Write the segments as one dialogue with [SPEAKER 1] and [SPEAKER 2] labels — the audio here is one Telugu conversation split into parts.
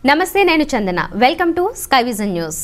[SPEAKER 1] నమస్తే నేను Chandana welcome to sky vision news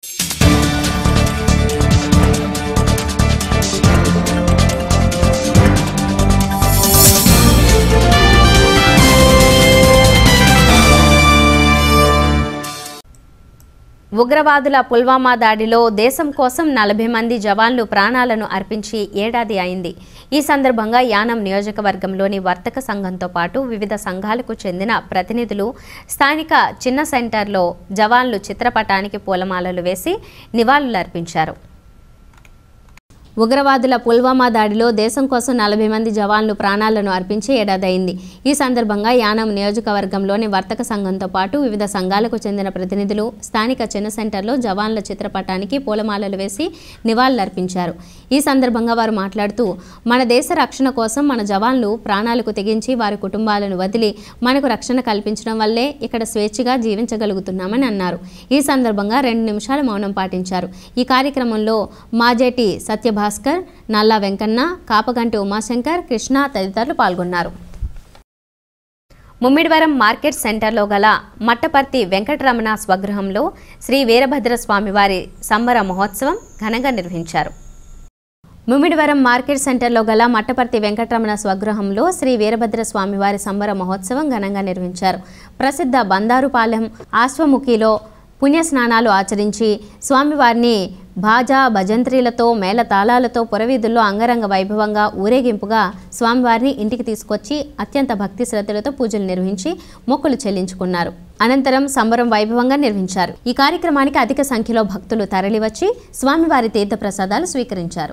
[SPEAKER 1] ఉగ్రవాదుల పుల్వామా దాడిలో దేశం కోసం నలభై మంది జవాన్లు ప్రాణాలను అర్పించి ఏడాది అయింది ఈ సందర్భంగా యానం నియోజకవర్గంలోని వర్తక సంఘంతో పాటు వివిధ సంఘాలకు చెందిన ప్రతినిధులు స్థానిక చిన్న సెంటర్లో జవాన్లు చిత్రపటానికి పూలమాలలు వేసి నివాళులర్పించారు ఉగ్రవాదుల పుల్వామా దాడిలో దేశం కోసం నలభై మంది జవాన్లు ప్రాణాలను అర్పించి ఏడాదైంది ఈ సందర్భంగా యానం నియోజకవర్గంలోని వర్తక సంఘంతో పాటు వివిధ సంఘాలకు చెందిన ప్రతినిధులు స్థానిక చిన్న సెంటర్లో జవాన్ల చిత్రపటానికి పూలమాలలు వేసి నివాళులర్పించారు ఈ సందర్భంగా వారు మాట్లాడుతూ మన దేశ రక్షణ కోసం మన జవాన్లు ప్రాణాలకు తెగించి వారి కుటుంబాలను వదిలి మనకు రక్షణ కల్పించడం వల్లే ఇక్కడ స్వేచ్ఛగా జీవించగలుగుతున్నామని అన్నారు ఈ సందర్భంగా రెండు నిమిషాలు మౌనం పాటించారు ఈ కార్యక్రమంలో మాజేటి సత్యభాస్కర్ నల్లా వెంకన్న కాపగంటి ఉమాశంకర్ కృష్ణ తదితరులు పాల్గొన్నారు ముమ్మిడివరం మార్కెట్ సెంటర్లో గల మట్టపర్తి వెంకటరమణ స్వగృహంలో శ్రీ వీరభద్ర స్వామివారి సంబర మహోత్సవం ఘనంగా నిర్వహించారు ముమ్మిడివరం మార్కెట్ సెంటర్లో గల మట్టపర్తి వెంకటరమణ స్వగృహంలో శ్రీ వీరభద్ర స్వామివారి సంబర మహోత్సవం ఘనంగా నిర్వహించారు ప్రసిద్ధ బందారుపాలెం ఆశ్వముఖిలో పుణ్యస్నానాలు ఆచరించి స్వామివారిని బాజా భజంత్రీలతో మేళతాళాలతో పురవీధుల్లో అంగరంగ వైభవంగా ఊరేగింపుగా స్వామివారిని ఇంటికి తీసుకొచ్చి అత్యంత భక్తి శ్రద్ధలతో పూజలు నిర్వహించి మొక్కులు చెల్లించుకున్నారు అనంతరం సంబరం వైభవంగా నిర్వహించారు ఈ కార్యక్రమానికి అధిక సంఖ్యలో భక్తులు తరలివచ్చి స్వామివారి తీర్థప్రసాదాలు స్వీకరించారు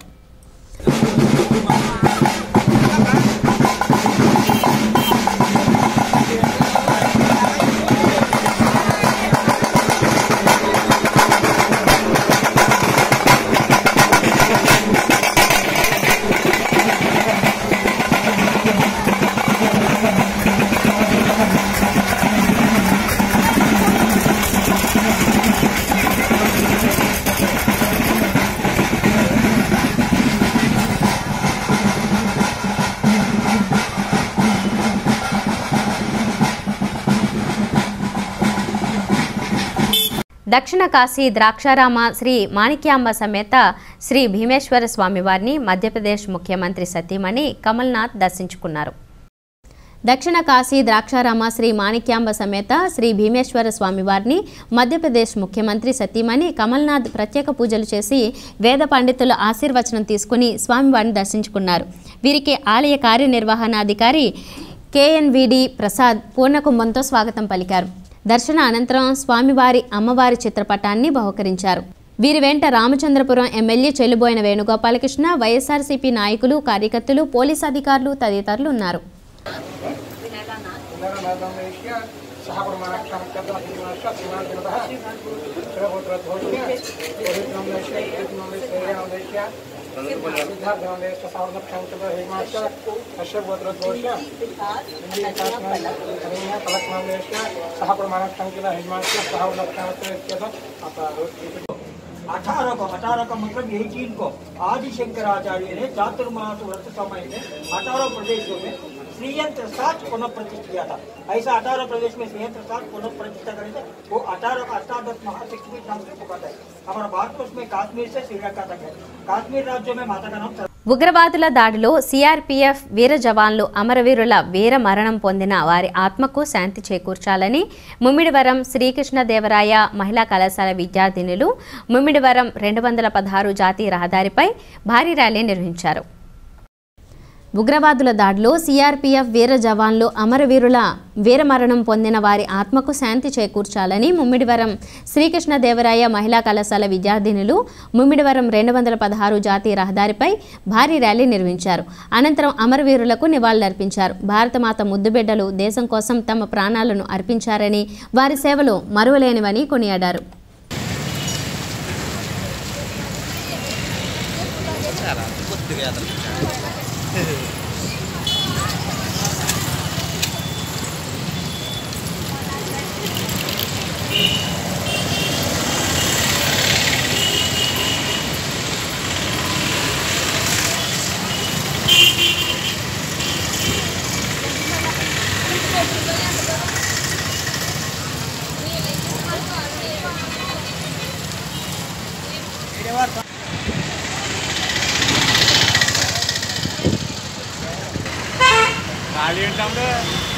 [SPEAKER 1] దక్షిణ కాశీ ద్రాక్షారామ శ్రీ మాణిక్యాంబ సమేత శ్రీ భీమేశ్వర స్వామివారిని మధ్యప్రదేశ్ ముఖ్యమంత్రి సతీమణి కమల్నాథ్ దర్శించుకున్నారు దక్షిణ కాశీ ద్రాక్షారామ శ్రీ మాణిక్యాంబ సమేత శ్రీ భీమేశ్వర స్వామివారిని మధ్యప్రదేశ్ ముఖ్యమంత్రి సతీమణి కమల్నాథ్ ప్రత్యేక పూజలు చేసి వేద పండితుల ఆశీర్వచనం తీసుకుని స్వామివారిని దర్శించుకున్నారు వీరికి ఆలయ కార్యనిర్వహణాధికారి కేఎన్విడి ప్రసాద్ పూర్ణకుంభంతో స్వాగతం పలికారు దర్శన అనంతరం స్వామివారి అమ్మవారి చిత్రపటాన్ని బహుకరించారు వీరి వెంట రామచంద్రపురం ఎమ్మెల్యే చెల్లుబోయిన వేణుగోపాలకృష్ణ వైఎస్ఆర్సీపీ నాయకులు కార్యకర్తలు పోలీస్ అధికారులు తదితరులు ఉన్నారు
[SPEAKER 2] పునరనాథమేష్య సహప్రమాణక్షమత్యర్థమశ్రీమాష్య శ్రీమాంతిరతః శివపుత్రధ్వోష్య రోహితనామేష్య కీర్తినామేష్య సిద్ధార్థనామేష్య సావర్ణక్షమత్యర్థ హేమాష్య కశ్యపుత్రధ్వోష్య ఇంద్రియకాశ్మీయ ఫలక్నామేష్య సహప్రమాణక్షమకిల హేమాష్య సహవర్ణక్షమత్యర్థ
[SPEAKER 3] अठारह को अठारह का मतलब एटीन को आदि शंकराचार्य ने चातुर्मास व्रत समय में अठारह प्रदेशों में श्रीयंत्र सात पुनः प्रतिष्ठित किया था ऐसा अठारह प्रदेश में श्रीयंत्र सात पुनः प्रतिष्ठा करे थे वो अठारह का अष्टादश महाशक्तिपीठ नाम से पुकारता है हमारा भारत उसमें कश्मीर से श्रीलंका तक है कश्मीर राज्यों में माता का नाम सर्व-
[SPEAKER 1] ఉగ్రవాదుల దాడిలో సిఆర్పీఎఫ్ వీర జవాన్లు అమరవీరుల వీర మరణం పొందిన వారి ఆత్మకు శాంతి చేకూర్చాలని ముమ్మిడివరం శ్రీకృష్ణదేవరాయ మహిళా కళాశాల విద్యార్థినులు ముమ్మిడివరం రెండు వందల పదహారు జాతీయ రహదారిపై భారీ ర్యాలీ నిర్వహించారు ఉగ్రవాదుల దాడిలో సిఆర్పీఎఫ్ వీర జవాన్లు అమరవీరుల వీరమరణం పొందిన వారి ఆత్మకు శాంతి చేకూర్చాలని ముమ్మిడివరం శ్రీకృష్ణదేవరాయ మహిళా కళాశాల విద్యార్థినులు ముమ్మిడివరం రెండు వందల పదహారు జాతీయ రహదారిపై భారీ ర్యాలీ నిర్వహించారు అనంతరం అమరవీరులకు నివాళులర్పించారు భారతమాత ముద్దుబిడ్డలు దేశం కోసం తమ ప్రాణాలను అర్పించారని వారి సేవలు మరువలేనివని కొనియాడారు
[SPEAKER 4] Thank ఖాళీ ఏంటప్పుడు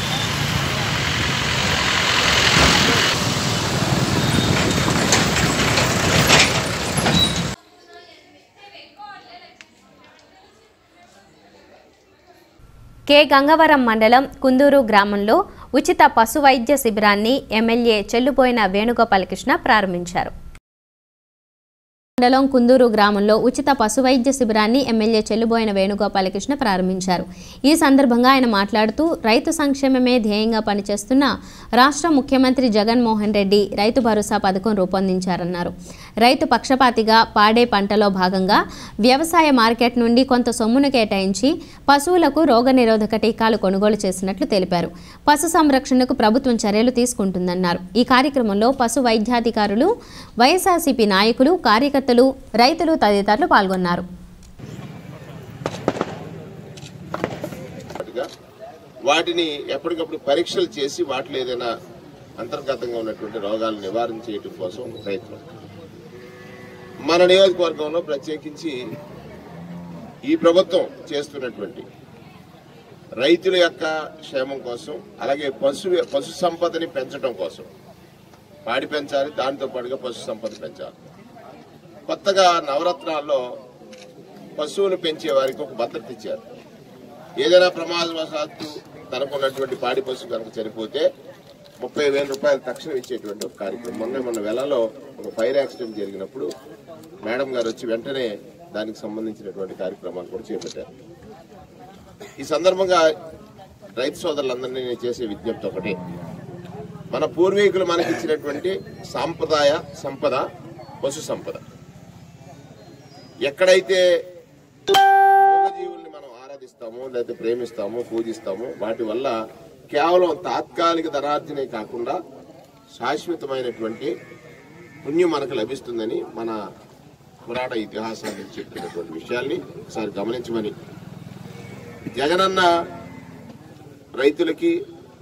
[SPEAKER 1] కె గంగవరం మండలం కుందూరు గ్రామంలో ఉచిత పశు వైద్య శిబిరాన్ని ఎమ్మెల్యే చెల్లుబోయిన వేణుగోపాలకృష్ణ ప్రారంభించారు మండలం కుందూరు గ్రామంలో ఉచిత పశు వైద్య శిబిరాన్ని ఎమ్మెల్యే చెల్లుబోయిన వేణుగోపాలకృష్ణ ప్రారంభించారు ఈ సందర్భంగా ఆయన మాట్లాడుతూ రైతు సంక్షేమమే ధ్యేయంగా పనిచేస్తున్న రాష్ట్ర ముఖ్యమంత్రి జగన్మోహన్ రెడ్డి రైతు భరోసా పథకం రూపొందించారన్నారు రైతు పక్షపాతిగా పాడే పంటలో భాగంగా వ్యవసాయ మార్కెట్ నుండి కొంత సొమ్మును కేటాయించి పశువులకు రోగనిరోధక టీకాలు కొనుగోలు చేసినట్లు తెలిపారు పశు సంరక్షణకు ప్రభుత్వం చర్యలు తీసుకుంటుందన్నారు ఈ కార్యక్రమంలో పశు వైద్యాధికారులు వైఎస్ఆర్సీపీ నాయకులు కార్యకర్తలు రైతులు తదితరులు పాల్గొన్నారు
[SPEAKER 5] పాటుగా వాటిని ఎప్పటికప్పుడు పరీక్షలు చేసి వాటిలో ఏదైనా అంతర్గతంగా ఉన్నటువంటి రోగాలను నివారణ చేయడం కోసం ప్రయత్నం మన నియోజకవర్గంలో ప్రత్యేకించి ఈ ప్రభుత్వం చేస్తున్నటువంటి రైతుల యొక్క క్షేమం కోసం అలాగే పశు పశు సంపదని పెంచడం కోసం పాడి పెంచాలి దానితో పాటుగా పశు సంపద పెంచాలి కొత్తగా నవరత్నాల్లో పశువులు పెంచే వారికి ఒక భద్రత ఇచ్చారు ఏదైనా ప్రమాదవశాత్తు తనకున్నటువంటి పాడి పశువు కనుక చనిపోతే ముప్పై వేల రూపాయలు తక్షణం ఇచ్చేటువంటి ఒక కార్యక్రమం మొన్న మన వెలలో ఒక ఫైర్ యాక్సిడెంట్ జరిగినప్పుడు మేడం గారు వచ్చి వెంటనే దానికి సంబంధించినటువంటి కార్యక్రమాలు కూడా చేపట్టారు ఈ సందర్భంగా రైతు సోదరులందరినీ నేను చేసే విజ్ఞప్తి ఒకటే మన పూర్వీకులు మనకి ఇచ్చినటువంటి సాంప్రదాయ సంపద పశు సంపద ఎక్కడైతే మూగజీవుల్ని మనం ఆరాధిస్తామో లేదా ప్రేమిస్తామో పూజిస్తామో వాటి వల్ల కేవలం తాత్కాలిక ధనార్జనే కాకుండా శాశ్వతమైనటువంటి పుణ్యం మనకు లభిస్తుందని మన పురాణ ఇతిహాసాన్ని చెప్తున్నటువంటి విషయాల్ని ఒకసారి గమనించమని జగనన్న రైతులకి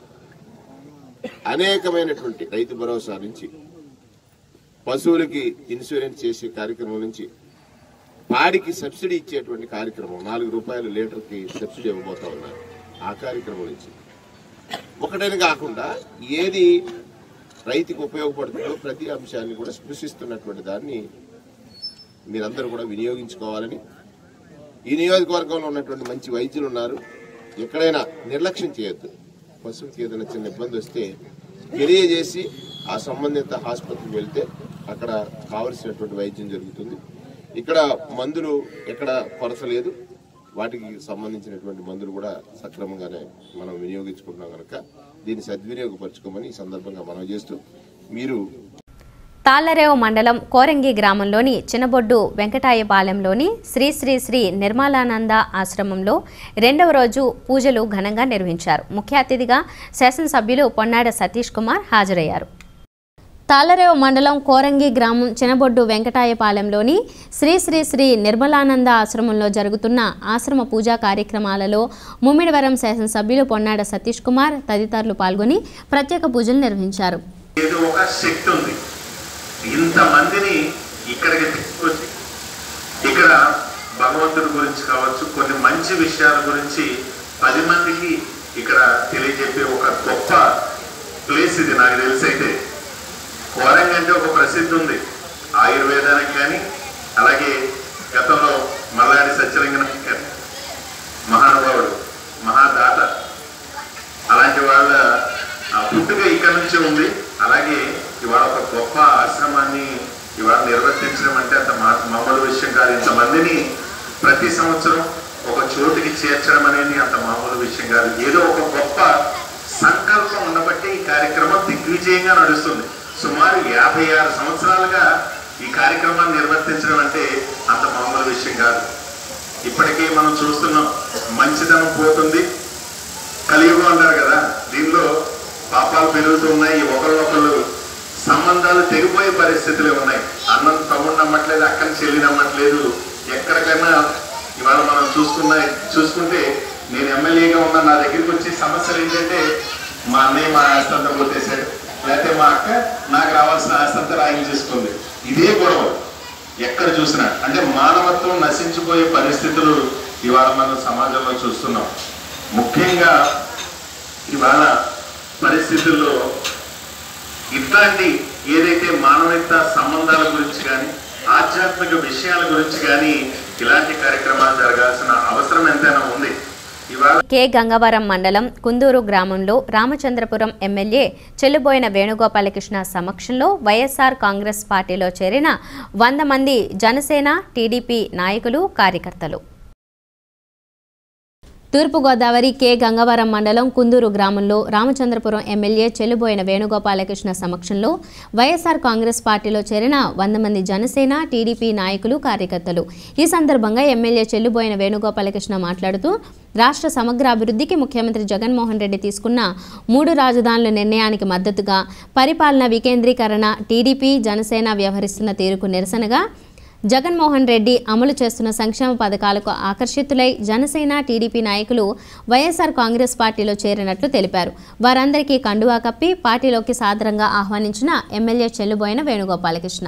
[SPEAKER 5] అనేకమైనటువంటి రైతు భరోసా నుంచి పశువులకి ఇన్సూరెన్స్ చేసే కార్యక్రమం నుంచి పాడికి సబ్సిడీ ఇచ్చేటువంటి కార్యక్రమం నాలుగు రూపాయల లీటర్కి సబ్సిడీ ఇవ్వబోతా ఉన్నారు ఆ కార్యక్రమం నుంచి ఒకటని కాకుండా ఏది రైతుకు ఉపయోగపడుతుందో ప్రతి అంశాన్ని కూడా స్పృశిస్తున్నటువంటి దాన్ని మీరందరూ కూడా వినియోగించుకోవాలని ఈ నియోజకవర్గంలో ఉన్నటువంటి మంచి వైద్యులు ఉన్నారు ఎక్కడైనా నిర్లక్ష్యం చేయొద్దు పశువుకి ఏదైనా చిన్న ఇబ్బంది వస్తే తెలియజేసి ఆ సంబంధిత ఆసుపత్రికి వెళ్తే అక్కడ కావలసినటువంటి వైద్యం జరుగుతుంది ఇక్కడ మందులు ఎక్కడ కొరత లేదు వాటికి సంబంధించినటువంటి మందులు కూడా సక్రమంగానే మనం వినియోగించుకుంటున్నాం కనుక దీన్ని సద్వినియోగపరచుకోమని ఈ సందర్భంగా మనం చేస్తూ మీరు
[SPEAKER 1] తాళ్లరేవు మండలం కోరంగి గ్రామంలోని చినబొడ్డు వెంకటాయపాలెంలోని శ్రీ శ్రీ శ్రీ నిర్మలానంద ఆశ్రమంలో రెండవ రోజు పూజలు ఘనంగా నిర్వహించారు ముఖ్య అతిథిగా శాసనసభ్యులు పొన్నాడ సతీష్ కుమార్ హాజరయ్యారు తాళ్లరేవు మండలం కోరంగి గ్రామం చినబొడ్డు వెంకటాయపాలెంలోని శ్రీ శ్రీ శ్రీ నిర్మలానంద ఆశ్రమంలో జరుగుతున్న ఆశ్రమ పూజా కార్యక్రమాలలో ముమ్మిడివరం శాసనసభ్యులు పొన్నాడ సతీష్ కుమార్ తదితరులు పాల్గొని ప్రత్యేక పూజలు నిర్వహించారు
[SPEAKER 6] ఏదో ఒక శక్తి ఉంది ఇంతమందిని ఇక్కడికి తీసుకొచ్చి ఇక్కడ భగవంతుడి గురించి కావచ్చు కొన్ని మంచి విషయాల గురించి పది మందికి ఇక్కడ తెలియజెప్పే ఒక గొప్ప ప్లేస్ ఇది నాకు తెలిసైతే కోరంగ్ అంటే ఒక ప్రసిద్ధి ఉంది ఆయుర్వేదానికి కానీ అలాగే గతంలో మల్లాడి సత్యలింగం గారు మహానుభావుడు మహాదాత అలాంటి వాళ్ళ ఆ, పుట్టుక ఇక్కడ నుంచే ఉంది అలాగే ఇవాళ ఒక గొప్ప ఆశ్రమాన్ని ఇవాళ నిర్వర్తించడం అంటే అంత మా- మామూలు విషయం కాదు ఇంతమందిని ప్రతి సంవత్సరం ఒక చోటుకి చేర్చడం అనేది అంత మామూలు విషయం కాదు ఏదో ఒక గొప్ప సంకల్పం ఉండబట్టి ఈ కార్యక్రమం దిగ్విజయంగా నడుస్తుంది సుమారు యాభై ఆరు సంవత్సరాలుగా ఈ కార్యక్రమాన్ని నిర్వర్తించడం అంటే అంత మామూలు విషయం కాదు ఇప్పటికే మనం చూస్తున్నాం మంచితనం పోతుంది కలియుగం అంటారు కదా దీనిలో పాపాలు పెరుగుతూ ఉన్నాయి ఒకళ్ళొకళ్ళు సంబంధాలు తెగిపోయే పరిస్థితులు ఉన్నాయి అన్నం తమ్ముడు నమ్మట్లేదు అక్కని చెల్లి నమ్మట్లేదు ఎక్కడికైనా ఇవాళ మనం చూసుకున్న చూసుకుంటే నేను ఎమ్మెల్యేగా ఉన్న నా దగ్గరికి వచ్చి సమస్యలు ఏంటంటే మా అన్నయ్య మా ఆస్తంతా కొట్టేశాడు లేకపోతే మా అక్క నాకు రావాల్సిన ఆస్తంతా రాయం చేసుకుంది ఇదే గొడవ ఎక్కడ చూసినా అంటే మానవత్వం నశించిపోయే పరిస్థితులు ఇవాళ మనం సమాజంలో చూస్తున్నాం ముఖ్యంగా ఇవాళ పరిస్థితుల్లో ఇట్లాంటి ఏదైతే మానవీయత సంబంధాల గురించి కానీ ఆధ్యాత్మిక విషయాల గురించి కానీ ఇలాంటి కార్యక్రమాలు జరగాల్సిన అవసరం ఎంతైనా ఉంది ఇవాళ
[SPEAKER 1] కె గంగవరం మండలం కుందూరు గ్రామంలో రామచంద్రపురం ఎమ్మెల్యే చెల్లుబోయిన వేణుగోపాలకృష్ణ సమక్షంలో వైఎస్ఆర్ కాంగ్రెస్ పార్టీలో చేరిన వంద మంది జనసేన టీడీపీ నాయకులు కార్యకర్తలు తూర్పుగోదావరి కె గంగవరం మండలం కుందూరు గ్రామంలో రామచంద్రపురం ఎమ్మెల్యే చెల్లుబోయిన వేణుగోపాలకృష్ణ సమక్షంలో వైఎస్ఆర్ కాంగ్రెస్ పార్టీలో చేరిన వంద మంది జనసేన టీడీపీ నాయకులు కార్యకర్తలు ఈ సందర్భంగా ఎమ్మెల్యే చెల్లుబోయిన వేణుగోపాలకృష్ణ మాట్లాడుతూ రాష్ట్ర సమగ్ర అభివృద్ధికి ముఖ్యమంత్రి జగన్మోహన్ రెడ్డి తీసుకున్న మూడు రాజధానుల నిర్ణయానికి మద్దతుగా పరిపాలన వికేంద్రీకరణ టీడీపీ జనసేన వ్యవహరిస్తున్న తీరుకు నిరసనగా జగన్మోహన్ రెడ్డి అమలు చేస్తున్న సంక్షేమ పథకాలకు ఆకర్షితులై జనసేన టీడీపీ నాయకులు వైఎస్ఆర్ కాంగ్రెస్ పార్టీలో చేరినట్లు తెలిపారు వారందరికీ కండువా కప్పి పార్టీలోకి సాదరంగా ఆహ్వానించిన ఎమ్మెల్యే చెల్లుబోయిన వేణుగోపాలకృష్ణ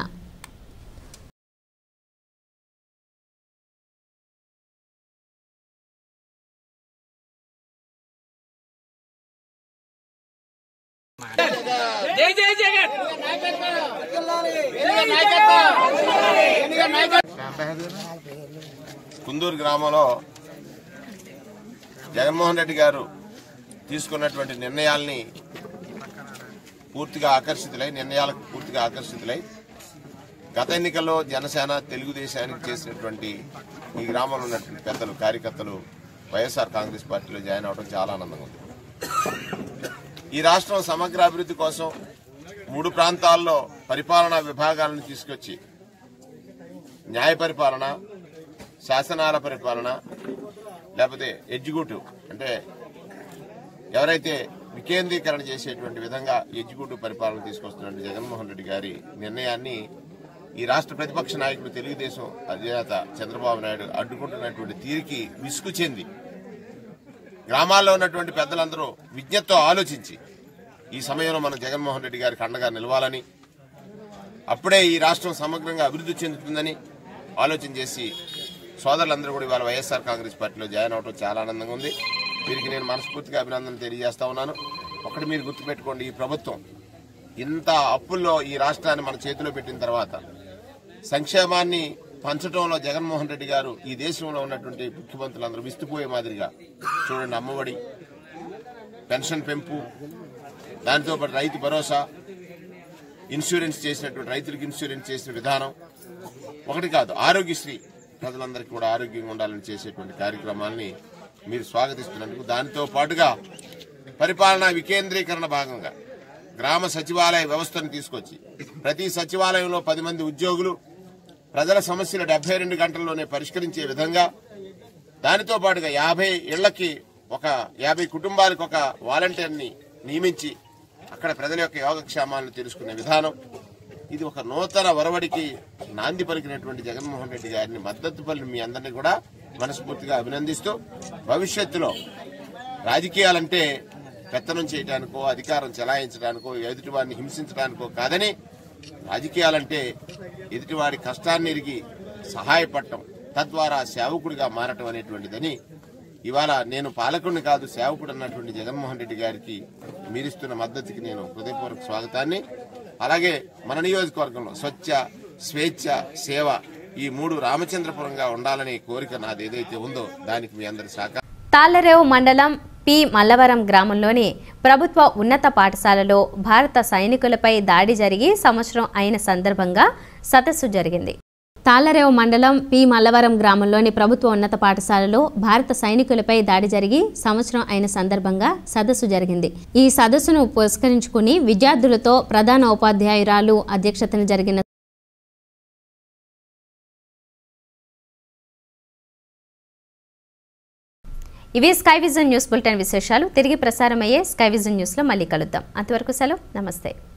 [SPEAKER 5] కుందూరు గ్రామంలో జగన్మోహన్ రెడ్డి గారు తీసుకున్నటువంటి నిర్ణయాల్ని పూర్తిగా ఆకర్షితులై నిర్ణయాలకు పూర్తిగా ఆకర్షితులై గత ఎన్నికల్లో జనసేన తెలుగుదేశానికి చేసినటువంటి ఈ గ్రామంలో ఉన్నటువంటి పెద్దలు కార్యకర్తలు వైఎస్ఆర్ కాంగ్రెస్ పార్టీలో జాయిన్ అవడం చాలా ఆనందంగా ఉంది ఈ రాష్ట్రం సమగ్ర అభివృద్ధి కోసం మూడు ప్రాంతాల్లో పరిపాలనా విభాగాలను తీసుకొచ్చి న్యాయ పరిపాలన శాసనాల పరిపాలన లేకపోతే ఎగ్జిక్యూటివ్ అంటే ఎవరైతే వికేంద్రీకరణ చేసేటువంటి విధంగా ఎగ్జిక్యూటివ్ పరిపాలన తీసుకొస్తున్న జగన్మోహన్ రెడ్డి గారి నిర్ణయాన్ని ఈ రాష్ట్ర ప్రతిపక్ష నాయకుడు తెలుగుదేశం అధినేత చంద్రబాబు నాయుడు అడ్డుకుంటున్నటువంటి తీరికి విసుగు చెంది గ్రామాల్లో ఉన్నటువంటి పెద్దలందరూ విజ్ఞతతో ఆలోచించి ఈ సమయంలో మన జగన్మోహన్ రెడ్డి గారికి అండగా నిలవాలని అప్పుడే ఈ రాష్ట్రం సమగ్రంగా అభివృద్ధి చెందుతుందని ఆలోచన చేసి సోదరులందరూ కూడా ఇవాళ వైఎస్ఆర్ కాంగ్రెస్ పార్టీలో జాయిన్ అవడం చాలా ఆనందంగా ఉంది వీరికి నేను మనస్ఫూర్తిగా అభినందనలు తెలియజేస్తా ఉన్నాను ఒకటి మీరు గుర్తుపెట్టుకోండి ఈ ప్రభుత్వం ఇంత అప్పుల్లో ఈ రాష్ట్రాన్ని మన చేతిలో పెట్టిన తర్వాత సంక్షేమాన్ని పంచడంలో జగన్మోహన్ రెడ్డి గారు ఈ దేశంలో ఉన్నటువంటి ముఖ్యమంత్రులందరూ విస్తుపోయే మాదిరిగా చూడండి అమ్మఒడి పెన్షన్ పెంపు దానితో పాటు రైతు భరోసా ఇన్సూరెన్స్ చేసినటువంటి రైతులకు ఇన్సూరెన్స్ చేసిన విధానం ఒకటి కాదు ఆరోగ్యశ్రీ ప్రజలందరికీ కూడా ఆరోగ్యంగా ఉండాలని చేసేటువంటి కార్యక్రమాల్ని మీరు స్వాగతిస్తున్నందుకు దానితో పాటుగా పరిపాలనా వికేంద్రీకరణ భాగంగా గ్రామ సచివాలయ వ్యవస్థను తీసుకొచ్చి ప్రతి సచివాలయంలో పది మంది ఉద్యోగులు ప్రజల సమస్యలు డెబ్బై రెండు గంటల్లోనే పరిష్కరించే విధంగా దానితో పాటుగా యాభై ఇళ్లకి ఒక యాభై కుటుంబాలకు ఒక వాలంటీర్ని నియమించి అక్కడ ప్రజల యొక్క యోగక్షేమాలను తెలుసుకునే విధానం ఇది ఒక నూతన వరవడికి నాంది పలికినటువంటి జగన్మోహన్ రెడ్డి గారిని మద్దతు పలిని మీ అందరినీ కూడా మనస్ఫూర్తిగా అభినందిస్తూ భవిష్యత్తులో రాజకీయాలంటే పెత్తనం చేయడానికో అధికారం చెలాయించడానికో ఎదుటివారిని హింసించడానికో కాదని రాజకీయాలంటే ఎదుటివాడి కష్టాన్ని ఎరిగి సహాయపడటం తద్వారా సేవకుడిగా మారటం అనేటువంటిదని ఇవాళ నేను పాలకుడిని కాదు సేవకుడు అన్నటువంటి జగన్మోహన్ రెడ్డి గారికి మీరిస్తున్న మద్దతుకి నేను హృదయపూర్వక స్వాగతాన్ని అలాగే మన నియోజకవర్గంలో స్వచ్ఛ స్వేచ్ఛ సేవ ఈ మూడు రామచంద్రపురంగా ఉండాలనే కోరిక నాది ఏదైతే ఉందో దానికి మీ అందరి సహకారం
[SPEAKER 1] తాళ్లరేవు మండలం పి మల్లవరం గ్రామంలోని ప్రభుత్వ ఉన్నత పాఠశాలలో భారత సైనికులపై దాడి జరిగి సంవత్సరం అయిన సందర్భంగా సదస్సు జరిగింది తాళ్లరేవు మండలం పి మల్లవరం గ్రామంలోని ప్రభుత్వ ఉన్నత పాఠశాలలో భారత సైనికులపై దాడి జరిగి సంవత్సరం అయిన సందర్భంగా సదస్సు జరిగింది ఈ సదస్సును పురస్కరించుకుని విద్యార్థులతో ప్రధాన ఉపాధ్యాయురాలు అధ్యక్షతన జరిగిన ఇవి స్కై విజన్ న్యూస్ బులెటిన్ విశేషాలు తిరిగి ప్రసారమయ్యే స్కై విజన్ న్యూస్లో మళ్ళీ కలుద్దాం అంతవరకు సెలవు నమస్తే